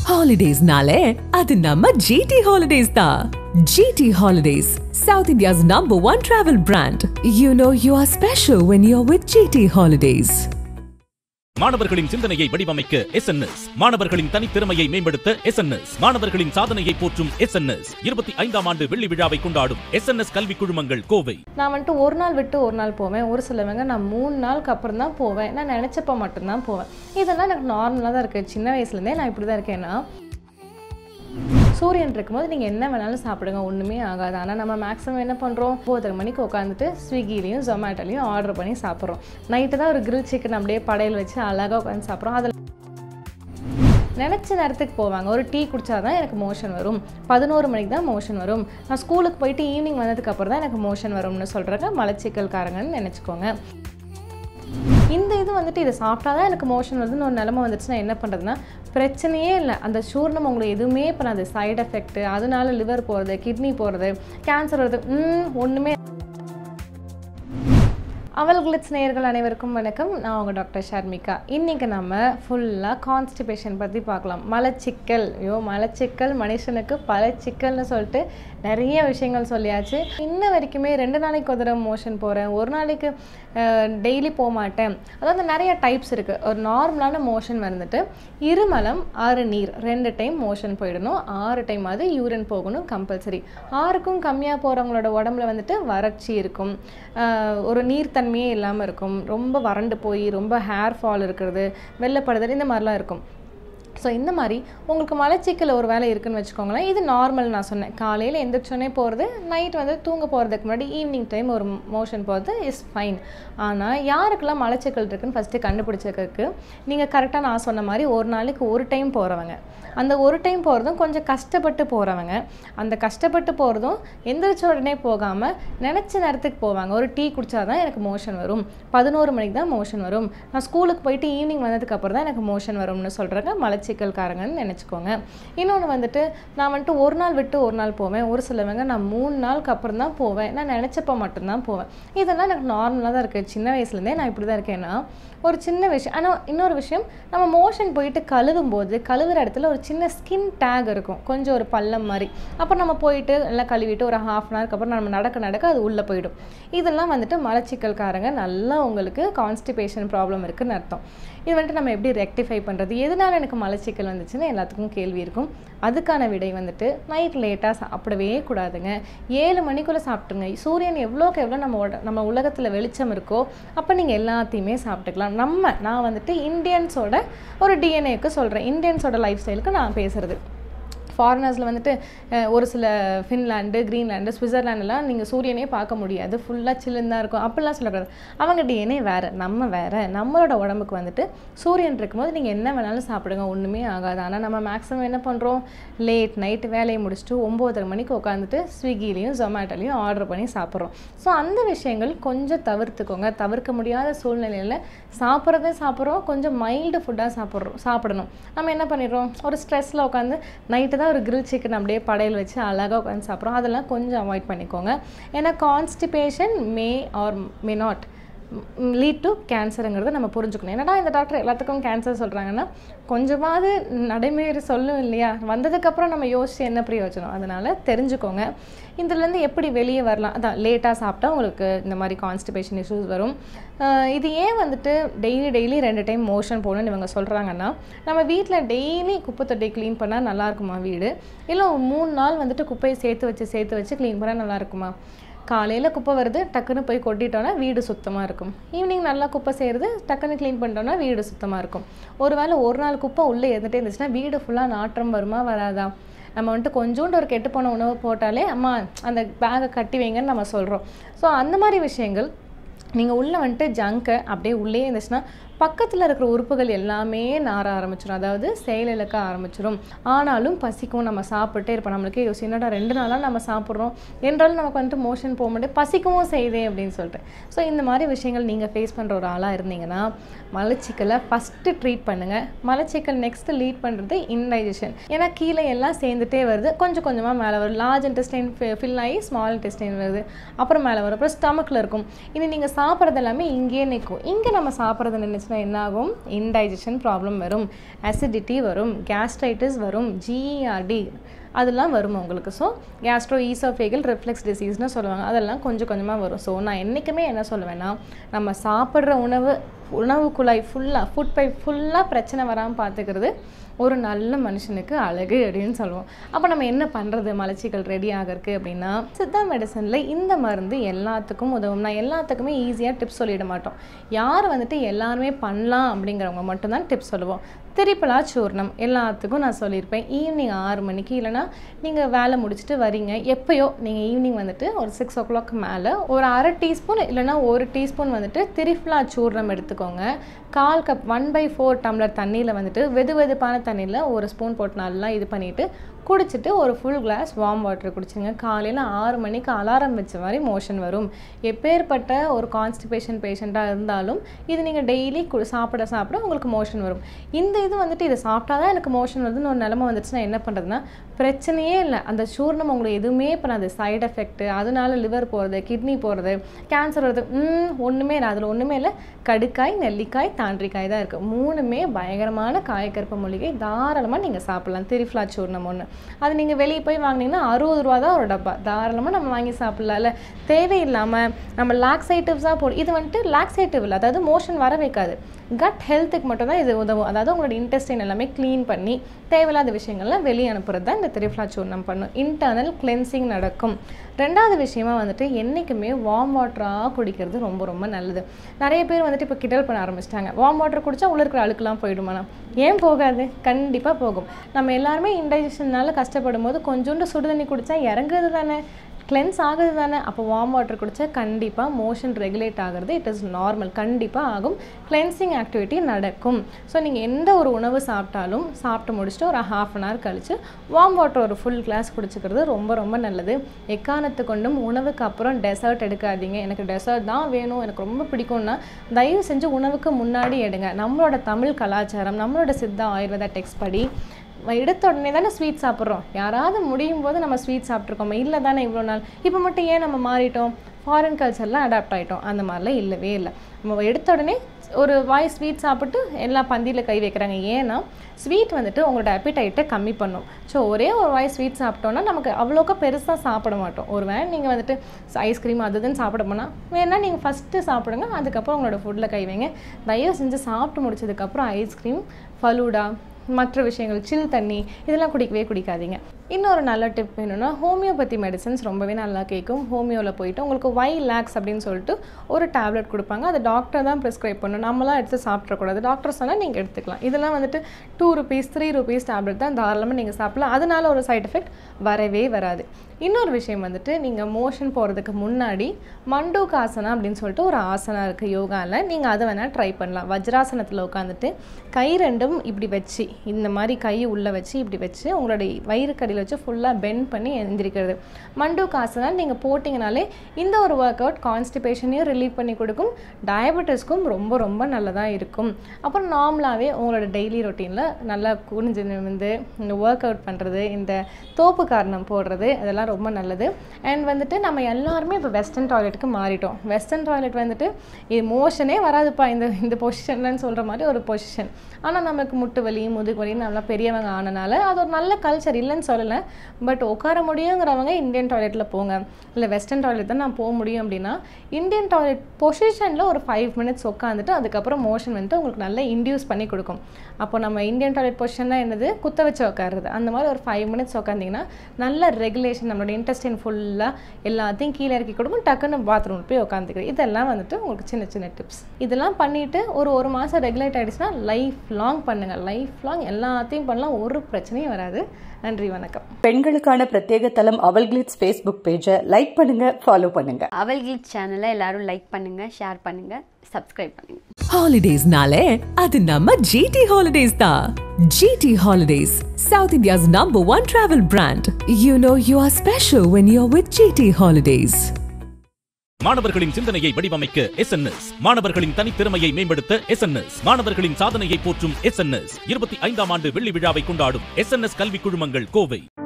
ஹாலிடேஸ்னாலே அது நம்ம ஜிடி ஹாலிடேஸ் தான் GT holidays south India's number one travel brand you know you are special when you are with GT holidays மாணவர்களின் சிந்தனையை வடிவமைக்க எஸ் மாணவர்களின் தனித்திறமையை மேம்படுத்த எஸ் மாணவர்களின் சாதனையை போற்றும் எஸ் இருபத்தி ஐந்தாம் ஆண்டு வெள்ளி விழாவை கொண்டாடும் எஸ் கல்வி குழுமங்கள் கோவை நான் வந்துட்டு ஒரு நாள் விட்டு ஒரு நாள் போவேன் ஒரு சிலவங்க நான் மூணு நாளுக்கு அப்புறம் தான் போவேன் நான் நினச்சப்ப மட்டும்தான் போவேன் இதெல்லாம் எனக்கு நார்மலாக தான் இருக்குது சின்ன வயசுலேருந்தே நான் இப்படி தான் இருக்கேன்னா சூரியன் இருக்கும்போது நீங்கள் என்ன வேணாலும் சாப்பிடுங்க ஒன்றுமே ஆகாது ஆனால் நம்ம மேக்ஸிமம் என்ன பண்ணுறோம் ஒவ்வொரு மணிக்கு உட்காந்துட்டு ஸ்விக்கிலையும் ஜொமேட்டோலையும் ஆர்டர் பண்ணி சாப்பிட்றோம் நைட்டு தான் ஒரு கிரில் சிக்கன் அப்படியே படையல் வச்சு அழகாக உட்காந்து சாப்பிட்றோம் அதில் நினச்ச நேரத்துக்கு போவாங்க ஒரு டீ குடிச்சா தான் எனக்கு மோஷன் வரும் பதினோரு மணிக்கு தான் மோஷன் வரும் நான் ஸ்கூலுக்கு போயிட்டு ஈவினிங் வந்ததுக்கு அப்புறம் தான் எனக்கு மோஷன் வரும்னு சொல்கிறாங்க மலச்சிக்கல்காரங்கன்னு நினச்சிக்கோங்க இந்த இது வந்துட்டு இதை சாப்பிட்டா தான் எனக்கு மோஷன் வருதுன்னு ஒரு நிலமை வந்துச்சுன்னா என்ன பண்ணுறதுன்னா பிரச்சனையே இல்லை அந்த சூர்ணம் உங்களுக்கு எதுவுமே பண்ணாது சைடு எஃபெக்ட் அதனால லிவர் போகிறது கிட்னி போகிறது கேன்சர் வருது ம், ஒன்றுமே அவல் கிளிட்ஸ் நேயர்கள் அனைவருக்கும் வணக்கம் நான் உங்கள் டாக்டர் ஷர்மிகா இன்றைக்கி நம்ம ஃபுல்லாக கான்ஸ்டிபேஷன் பற்றி பார்க்கலாம் மலச்சிக்கல் ஐயோ மலச்சிக்கல் மனுஷனுக்கு பல சிக்கல்னு சொல்லிட்டு நிறைய விஷயங்கள் சொல்லியாச்சு இன்ன வரைக்குமே ரெண்டு நாளைக்கு ஒரு தடவை மோஷன் போகிறேன் ஒரு நாளைக்கு டெய்லி போக மாட்டேன் அதாவது நிறைய டைப்ஸ் இருக்குது ஒரு நார்மலான மோஷன் வந்துட்டு இருமலம் ஆறு நீர் ரெண்டு டைம் மோஷன் போயிடணும் ஆறு டைம் அது யூரின் போகணும் கம்பல்சரி ஆறுக்கும் கம்மியாக போகிறவங்களோட உடம்புல வந்துட்டு வறட்சி இருக்கும் ஆஹ் ஒரு நீர்த்தன்மையே இல்லாமல் இருக்கும் ரொம்ப வறண்டு போய் ரொம்ப ஹேர் ஃபால் இருக்கிறது வெள்ளப்படுதல் இந்த மாதிரிலாம் இருக்கும் ஸோ இந்த மாதிரி உங்களுக்கு மலச்சிக்கல் ஒரு வேலை இருக்குன்னு வச்சுக்கோங்களேன் இது நார்மல் நான் சொன்னேன் காலையில் எந்திரிச்சோன்னே போகிறது நைட் வந்து தூங்க போகிறதுக்கு முன்னாடி ஈவினிங் டைம் ஒரு மோஷன் போகிறது இஸ் ஃபைன் ஆனால் யாருக்கெல்லாம் மலச்சிக்கல் இருக்குன்னு ஃபஸ்ட்டு கண்டுபிடிச்சதுக்கு நீங்கள் கரெக்டாக நான் சொன்ன மாதிரி ஒரு நாளைக்கு ஒரு டைம் போகிறவங்க அந்த ஒரு டைம் போகிறதும் கொஞ்சம் கஷ்டப்பட்டு போகிறவங்க அந்த கஷ்டப்பட்டு போகிறதும் எந்திரிச்ச உடனே போகாமல் நினச்ச நேரத்துக்கு போவாங்க ஒரு டீ குடிச்சா தான் எனக்கு மோஷன் வரும் பதினோரு மணிக்கு தான் மோஷன் வரும் நான் ஸ்கூலுக்கு போயிட்டு ஈவினிங் வந்ததுக்கு அப்புறம் தான் எனக்கு மோஷன் வரும்னு சொல்கிறாங்க மலச்சிக்கல்காரங்கன்னு நினச்சிக்கோங்க இன்னொன்று வந்துட்டு நான் வந்துட்டு ஒரு நாள் விட்டு ஒரு நாள் போவேன் ஒரு சிலவங்க நான் மூணு நாளுக்கு அப்புறம் தான் போவேன் நான் நினச்சப்ப மட்டும்தான் போவேன் இதெல்லாம் எனக்கு நார்மலாக தான் இருக்குது சின்ன வயசுலேருந்தே நான் இப்படி தான் இருக்கேன்னா ஒரு சின்ன விஷயம் ஆனால் இன்னொரு விஷயம் நம்ம மோஷன் போயிட்டு கழுவும் போது கழுவுற இடத்துல ஒரு சின்ன ஸ்கின் டேக் இருக்கும் கொஞ்சம் ஒரு பள்ளம் மாதிரி அப்புறம் நம்ம போயிட்டு எல்லாம் கழுவிட்டு ஒரு ஹாஃப் அன் ஹவருக்கு அப்புறம் நம்ம நடக்க நடக்க அது உள்ளே போயிடும் இதெல்லாம் வந்துட்டு மலச்சிக்கல்காரங்க நல்லா உங்களுக்கு கான்ஸ்டிபேஷன் ப்ராப்ளம் இருக்குன்னு அர்த்தம் இது வந்துட்டு நம்ம எப்படி ரெக்டிஃபை பண்ணுறது எதனால எனக்கு மலச்சிக்கல் வந்துச்சுன்னு எல்லாத்துக்கும் கேள்வி இருக்கும் அதுக்கான விடை வந்துட்டு நைட் லேட்டாக சாப்பிடவே கூடாதுங்க ஏழு மணிக்குள்ளே சாப்பிட்டுங்க சூரியன் எவ்வளோக்கு எவ்வளோ நம்ம உட- நம்ம உலகத்தில் வெளிச்சம் இருக்கோ அப்போ நீங்கள் எல்லாத்தையுமே சாப்பிட்டுக்கலாம் நம்ம நான் வந்துட்டு இந்தியன்ஸோட ஒரு டிஎன்ஏக்கு சொல்கிறேன் இந்தியன்ஸோட லைஃப் ஸ்டைலுக்கு நான் பேசுகிறது ஃபாரினர்ஸில் வந்துட்டு அஹ், ஒரு சில ஃபின்லாண்டு கிரீன்லாண்டு சுவிட்சர்லாண்டுலாம் நீங்கள் சூரியனே பார்க்க முடியாது ஃபுல்லாக சில்லுன்னு தான் இருக்கும் அப்படிலாம் சொல்லக்கூடாது அவங்க டிஎன்ஏ வேறு நம்ம வேறு நம்மளோட உடம்புக்கு வந்துட்டு சூரியன் இருக்கும்போது நீங்கள் என்ன வேணாலும் சாப்பிடுங்க ஒன்றுமே ஆகாது ஆனால் நம்ம மேக்ஸிமம் என்ன பண்ணுறோம் லேட் நைட் வேலையை முடிச்சுட்டு ஒம்போதரை மணிக்கு உட்காந்துட்டு ஸ்விக்கிலையும் ஜொமேட்டோலையும் ஆர்டர் பண்ணி சாப்பிட்றோம் ஸோ அந்த விஷயங்கள் கொஞ்சம் தவிர்த்துக்கோங்க தவிர்க்க முடியாத சூழ்நிலையில் சாப்பிட்றதே சாப்பிட்றோம் கொஞ்சம் மைல்டு ஃபுட்டாக சாப்பிட்றோம் சாப்பிடணும் நம்ம என்ன பண்ணிடுறோம் ஒரு ஸ்ட்ரெஸ்ஸில் உட்காந்து நைட்டு தான் ஒரு கிரில் சிக்கன் அப்படியே படையல் வச்சு அழகாக உட்காந்து சாப்பிட்றோம் அதெல்லாம் கொஞ்சம் அவாய்ட் பண்ணிக்கோங்க ஏன்னா constipation may or may not lead to கேன்சருங்கிறத நம்ம புரிஞ்சுக்கணும் என்னடா இந்த டாக்டர் எல்லாத்துக்கும் கேன்சர் சொல்கிறாங்கன்னா கொஞ்சமாவது நடைமுறை சொல்லும் இல்லையா வந்ததுக்கப்புறம் நம்ம யோசிச்சு என்ன பிரயோஜனம் அதனால் தெரிஞ்சுக்கோங்க இதுலேருந்து எப்படி வெளியே வரலாம் அதான் லேட்டாக சாப்பிட்டா உங்களுக்கு இந்த மாதிரி கான்ஸ்டிபேஷன் இஷ்யூஸ் வரும் ஆஹ் இது ஏன் வந்துட்டு டெய்லி டெய்லி ரெண்டு டைம் மோஷன் போகணும்னு இவங்க சொல்கிறாங்கன்னா நம்ம வீட்டில் டெய்லி குப்பை தொட்டி க்ளீன் பண்ணால் நல்லா இருக்குமா வீடு இல்லை ஒரு மூணு நாள் வந்துட்டு குப்பையை சேர்த்து வச்சு சேர்த்து வச்சு க்ளீன் பண்ணால் நல்லா இருக்குமா காலையில் குப்பை வருது டக்குன்னு போய் கொட்டிட்டோன்னா வீடு சுத்தமாக இருக்கும் ஈவினிங் நல்லா குப்பை செய்கிறது டக்குன்னு க்ளீன் பண்ணிட்டோன்னா வீடு சுத்தமாக இருக்கும் ஒருவேளை ஒரு நாள் குப்பை உள்ளே இருந்துகிட்டே இருந்துச்சுன்னா வீடு ஃபுல்லாக நாற்றம் வருமா வராதா நம்ம வந்துட்டு கொஞ்சோண்டு ஒரு கெட்டுப்போன உணவு போட்டாலே அம்மா அந்த பேகை கட்டி வைங்கன்னு நம்ம சொல்கிறோம் ஸோ அந்த மாதிரி விஷயங்கள் நீங்கள் உள்ளே வந்துட்டு ஜங்கை அப்படியே உள்ளே இருந்துச்சுன்னா பக்கத்தில் இருக்கிற உறுப்புகள் எல்லாமே நார ஆரம்பிச்சிடும் அதாவது செயலிழக்க ஆரம்பிச்சிடும் ஆனாலும் பசிக்கும் நம்ம சாப்பிட்டே இருப்போம் நம்மளுக்கே யோசி என்னடா ரெண்டு நாளாக நம்ம சாப்பிட்றோம் என்றாலும் நமக்கு வந்துட்டு மோஷன் போக முடியாது பசிக்கவும் செய்யுதே அப்படின்னு சொல்லிட்டு ஸோ இந்த மாதிரி விஷயங்கள் நீங்கள் ஃபேஸ் பண்ணுற ஒரு ஆளாக இருந்தீங்கன்னா மலச்சிக்கலை ஃபஸ்ட்டு ட்ரீட் பண்ணுங்கள் மலச்சிக்கல் நெக்ஸ்ட்டு லீட் பண்ணுறது இன்டைஜஷன் ஏன்னா கீழே எல்லாம் சேர்ந்துட்டே வருது கொஞ்சம் கொஞ்சமாக மேலே வரும் லார்ஜ் இன்டெஸ்டைன் ஃபில் ஆகி ஸ்மால் இன்டெஸ்டைன் வருது அப்புறம் மேலே வரும் அப்புறம் ஸ்டமக்கில் இருக்கும் இனி நீங்கள் சாப்பிட்றது எல்லாமே இங்கேயே நிற்கும் இங்கே நம்ம சாப்பிட்றது நின்றுச்சுன்னா இருந்துச்சுன்னா என்ன ஆகும் இன்டைஜஷன் ப்ராப்ளம் வரும் அசிடிட்டி வரும் கேஸ்ட்ரைட்டிஸ் வரும் ஜிஇஆர்டி அதெல்லாம் வரும் உங்களுக்கு ஸோ கேஸ்ட்ரோ ஈசோஃபேகல் ரிஃப்ளெக்ஸ் டிசீஸ்னு சொல்லுவாங்க அதெல்லாம் கொஞ்சம் கொஞ்சமாக வரும் ஸோ நான் என்றைக்குமே என்ன சொல்லுவேன்னா நம்ம சாப்பிட்ற உணவு உணவு குழாய் ஃபுல்லாக ஃபுட் பைப் ஃபுல்லாக பிரச்சனை வராமல் பார்த்துக்கிறது ஒரு நல்ல மனுஷனுக்கு அழகு அப்படின்னு சொல்லுவோம் அப்போ நம்ம என்ன பண்ணுறது மலச்சிக்கல் ரெடி ஆகிறதுக்கு அப்படின்னா சித்தா மெடிசனில் இந்த மருந்து எல்லாத்துக்கும் உதவும் நான் எல்லாத்துக்குமே ஈஸியாக டிப்ஸ் சொல்லிட மாட்டோம் யார் வந்துட்டு எல்லாருமே பண்ணலாம் அப்படிங்கிறவங்க மட்டும்தான் டிப்ஸ் சொல்லுவோம் திரிப்பலா சூர்ணம் எல்லாத்துக்கும் நான் சொல்லியிருப்பேன் ஈவினிங் ஆறு மணிக்கு இல்லைனா நீங்கள் வேலை முடிச்சுட்டு வரீங்க எப்பயோ நீங்கள் ஈவினிங் வந்துட்டு ஒரு சிக்ஸ் ஓ கிளாக் மேலே ஒரு அரை டீஸ்பூன் இல்லைனா ஒரு டீஸ்பூன் வந்துட்டு திரிஃப்லா சூர்ணம் எடுத்துக்கோங்க கால் cup one by four tumbler தண்ணியில் வந்துட்டு வெது வெதுப்பான தண்ணியில் ஒரு ஸ்பூன் போட்டு நல்லா இது பண்ணிவிட்டு குடிச்சிட்டு ஒரு ஃபுல் கிளாஸ் வார்ம் வாட்டர் குடிச்சிங்க காலையில் ஆறு மணிக்கு அலாரம் வச்ச மாதிரி மோஷன் வரும் எப்பேற்பட்ட ஒரு கான்ஸ்டிபேஷன் பேஷண்ட்டாக இருந்தாலும் இது நீங்கள் டெய்லி கு சாப்பிட சாப்பிட உங்களுக்கு மோஷன் வரும் இந்த இது வந்துட்டு இதை சாப்பிட்டா தான் எனக்கு மோஷன் வருதுன்னு ஒரு நிலமை வந்துச்சுன்னா என்ன பண்ணுறதுன்னா பிரச்சனையே இல்லை அந்த சூர்ணம் உங்களுக்கு எதுவுமே பண்ணாது சைடு எஃபெக்ட்டு அதனால லிவர் போகிறது கிட்னி போகிறது கேன்சர் வருது ம், ஒன்றுமே இல்லை அதில் ஒன்றுமே இல்லை கடுக்காய் நெல்லிக்காய் தாண்டிக்காய் தான் இருக்குது மூணுமே பயங்கரமான காயக்கருப்பு மூலிகை தாராளமாக நீங்கள் சாப்பிட்லாம் திரிஃப்லா சூர்ணம் ஒன்று அது நீங்கள் வெளியே போய் வாங்கினீங்கன்னா அறுபது ரூபா தான் ஒரு டப்பா தாராளமாக நம்ம வாங்கி சாப்பிட்லாம்ல தேவையில்லாமல் நம்ம லாக்ஸைட்டிவ்ஸாக போடு இது வந்துட்டு லாக்ஸைட்டிவ் இல்லை அதாவது மோஷன் வர வைக்காது கட் ஹெல்த்துக்கு மட்டும் தான் இது உதவும் அதாவது உங்களோட இன்டெஸ்டைன் எல்லாமே க்ளீன் பண்ணி தேவையில்லாத விஷயங்கள்லாம் வெளியே அனுப்புறது தான் இந்த திரிஃப்லா சூர்ணம் பண்ணும் இன்டர்னல் கிளென்சிங் நடக்கும் ரெண்டாவது விஷயமா வந்துட்டு என்றைக்குமே வார்ம் வாட்டராக குடிக்கிறது ரொம்ப ரொம்ப நல்லது நிறைய பேர் வந்துட்டு இப்போ கிண்டல் பண்ண ஆரம்பிச்சிட்டாங்க வார்ம் வாட்டர் குடிச்சா உள்ள இருக்கிற அழுக்கெல்லாம் போயிடுமாண்ணா ஏன் போகாது கண்டிப்பாக போகும் நம்ம எல்லாருமே இன்டைஜஷன்னால கஷ்டப்படும் போது கொஞ்சோண்டு சுடு தண்ணி குடித்தா இறங்குறது தானே கிளென்ஸ் ஆகுது தானே அப்போ வார்ம் வாட்டர் குடித்தா கண்டிப்பாக மோஷன் ரெகுலேட் ஆகிறது இட் இஸ் நார்மல் கண்டிப்பாக ஆகும் கிளென்சிங் ஆக்டிவிட்டி நடக்கும் ஸோ நீங்கள் எந்த ஒரு உணவு சாப்பிட்டாலும் சாப்பிட்டு முடிச்சுட்டு ஒரு ஹாஃப் அன் ஹவர் கழித்து வார்ம் வாட்டர் ஒரு ஃபுல் கிளாஸ் குடிச்சிக்கிறது ரொம்ப ரொம்ப நல்லது எக்காரணத்து கொண்டும் உணவுக்கு அப்புறம் டெசர்ட் எடுக்காதீங்க எனக்கு டெசர்ட் தான் வேணும் எனக்கு ரொம்ப பிடிக்கும்னா தயவு செஞ்சு உணவுக்கு முன்னாடி எடுங்க நம்மளோட தமிழ் கலாச்சாரம் நம்மளோட சித்தா ஆயுர்வேதா டெக்ஸ்ட் படி எடுத்த உடனே தானே ஸ்வீட் சாப்பிட்றோம் யாராவது முடியும் போது நம்ம ஸ்வீட் சாப்பிட்ருக்கோமே இல்லை தானே இவ்வளோ நாள் இப்போ மட்டும் ஏன் நம்ம மாறிட்டோம் ஃபாரின் கல்ச்சர்லாம் அடாப்ட் ஆகிட்டோம் அந்த மாதிரிலாம் இல்லவே இல்லை நம்ம எடுத்த உடனே ஒரு வாய் ஸ்வீட் சாப்பிட்டு எல்லா பந்தியில் கை வைக்கிறாங்க ஏன்னா ஸ்வீட் வந்துட்டு உங்களோட appetite-அ கம்மி பண்ணும் ஸோ ஒரே ஒரு வாய் ஸ்வீட் சாப்பிட்டோன்னா நமக்கு அவ்வளோக்கா பெருசாக சாப்பிட மாட்டோம் ஒரு வேளை நீங்கள் வந்துட்டு ஐஸ்கிரீம் அது இதுன்னு சாப்பிட போனால் வேணால் நீங்கள் ஃபஸ்ட்டு சாப்பிடுங்க அதுக்கப்புறம் உங்களோட ஃபுட்டில் கை வைங்க தயவு செஞ்சு சாப்பிட்டு முடிச்சதுக்கப்புறம் ஐஸ்கிரீம் ஃபலூடா மற்ற விஷயங்கள் சில் தண்ணி இதெல்லாம் குடிக்கவே குடிக்காதீங்க இன்னொரு நல்ல டிப் என்னென்னா ஹோமியோபதி மெடிசன்ஸ் ரொம்பவே நல்லா கேட்கும் ஹோமியோவில் போயிட்டு உங்களுக்கு வை லேக்ஸ் அப்படின்னு சொல்லிட்டு ஒரு டேப்லெட் கொடுப்பாங்க அது டாக்டர் தான் ப்ரிஸ்கிரைப் பண்ணணும் நம்மளாம் எடுத்து சாப்பிட்றக்கூடாது டாக்டர் சொன்னால் நீங்கள் எடுத்துக்கலாம் இதெல்லாம் வந்துட்டு two rupees three rupees tablet தான் தாராளமாக நீங்கள் சாப்பிடலாம் அதனால ஒரு சைடு எஃபெக்ட் வரவே வராது இன்னொரு விஷயம் வந்துட்டு நீங்கள் மோஷன் போகிறதுக்கு முன்னாடி மண்டூகாசனா அப்படின்னு சொல்லிட்டு ஒரு ஆசனா இருக்குது யோகாவில் நீங்கள் அதை வேணால் ட்ரை பண்ணலாம் வஜ்ராசனத்தில் உட்காந்துட்டு கை ரெண்டும் இப்படி வச்சு இந்த மாதிரி கை உள்ளே வச்சு இப்படி வச்சு உங்களுடைய வயிறு கடியில் வச்சு ஃபுல்லாக பெண்ட் பண்ணி எந்திரிக்கிறது மண்டூகாசனா நீங்கள் போட்டிங்கனாலே இந்த ஒரு ஒர்க் அவுட் கான்ஸ்டிபேஷனையும் ரிலீவ் பண்ணி கொடுக்கும் டயபெட்டிஸ்க்கும் ரொம்ப ரொம்ப நல்லதாக இருக்கும் அப்புறம் நார்மலாகவே உங்களோட டெய்லி ரொட்டீனில் நல்லா குனிஞ்சு நிமிந்து இந்த ஒர்க் அவுட் பண்ணுறது இந்த தோப்பு காரணம் போடுறது அதெல்லாம் ரொம்ப நல்லது அண்ட் வந்துட்டு நம்ம எல்லாருமே இப்போ வெஸ்டர்ன் டாய்லெட்டுக்கு மாறிட்டோம் வெஸ்டர்ன் டாய்லெட் வந்துட்டு இது மோஷனே வராதுப்பா இந்த இந்த பொசிஷன்லன்னு சொல்கிற மாதிரி ஒரு பொசிஷன் ஆனால் நமக்கு முட்டு வலி முதுகு வலி நல்லா பெரியவங்க ஆனனால அது ஒரு நல்ல கல்ச்சர் இல்லைன்னு சொல்லலை பட் உட்கார முடியுங்கிறவங்க இந்தியன் டாய்லெட்டில் போங்க இல்லை வெஸ்டர்ன் டாய்லெட் தான் நான் போக முடியும் அப்படின்னா இந்தியன் டாய்லெட் பொசிஷனில் ஒரு ஃபைவ் மினிட்ஸ் உட்காந்துட்டு அதுக்கப்புறம் மோஷன் வந்துட்டு உங்களுக்கு நல்லா இன்டியூஸ் பண்ணி கொடுக்கும் அப்போ நம்ம இந்தியன் டாய்லெட் பொசிஷன்னா என்னது குத்த வச்சு உட்காருறது அந்த மாதிரி ஒரு ஃபைவ் மினிட்ஸ் உட்காந்திங்கன்னா நல்ல ரெகுலேஷன் நம்மளோட இன்டெஸ்டைன் ஃபுல்லாக எல்லாத்தையும் கீழே இறக்கி கொடுக்கும் டக்குன்னு பாத்ரூம் போய் உட்காந்துக்கிறது இதெல்லாம் வந்துட்டு உங்களுக்கு சின்ன சின்ன டிப்ஸ் இதெல்லாம் பண்ணிவிட்டு ஒரு ஒரு மாதம் ரெகுலேட் ஆகிடுச்சுன்னா லைஃப் லாங் பண்ணுங்கள் லைஃப் லாங் எல்லாத்தையும் பண்ணலாம் ஒரு பிரச்சனையும் வராது நன்றி வணக்கம் பெண்களுக்கான பிரத்யேக தளம் அவல் கிளிட்ஸ் ஃபேஸ்புக் பேஜை லைக் பண்ணுங்க ஃபாலோ பண்ணுங்க அவல் கிளிட் சேனலை எல்லாரும் லைக் பண்ணுங்க ஷேர் பண்ணுங்க சப்ஸ்கிரைப் பண்ணுங்க ஹாலிடேஸ்னாலே அது நம்ம ஜிடி ஹாலிடேஸ் தான் GT holidays south India's number one travel brand you know you are special when you are with GT holidays மாணவர்களின் சிந்தனையை வடிவமைக்க எஸ் மாணவர்களின் தனித்திறமையை மேம்படுத்த எஸ் மாணவர்களின் சாதனையை போற்றும் எஸ் இருபத்தி ஐந்தாம் ஆண்டு வெள்ளி விழாவை கொண்டாடும் எஸ் கல்வி குழுமங்கள் கோவை